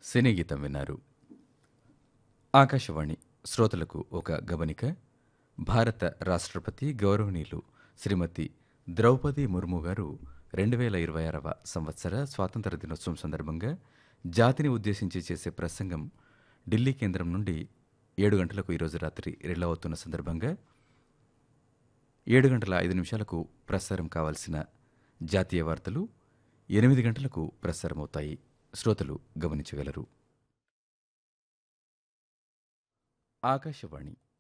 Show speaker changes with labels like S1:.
S1: సినీ గీతం విన్నారు ఆకాశవాణి శ్రోతలకు ఒక గమనిక భారత రాష్ట్రపతి గౌరవనీయులు శ్రీమతి ద్రౌపది ముర్ము గారు రెండు వేల ఇరవై ఆరవ సంవత్సర స్వాతంత్ర దినోత్సవం సందర్భంగా జాతిని ఉద్దేశించి చేసే ప్రసంగం ఢిల్లీ కేంద్రం నుండి ఏడు గంటలకు ఈరోజు రాత్రి రిలే అవుతున్న సందర్భంగా ఏడు గంటల ఐదు నిమిషాలకు ప్రసారం కావాల్సిన జాతీయ వార్తలు ఎనిమిది గంటలకు ప్రసారమవుతాయి శ్రోతలు గమనించగలరు ఆకాశవాణి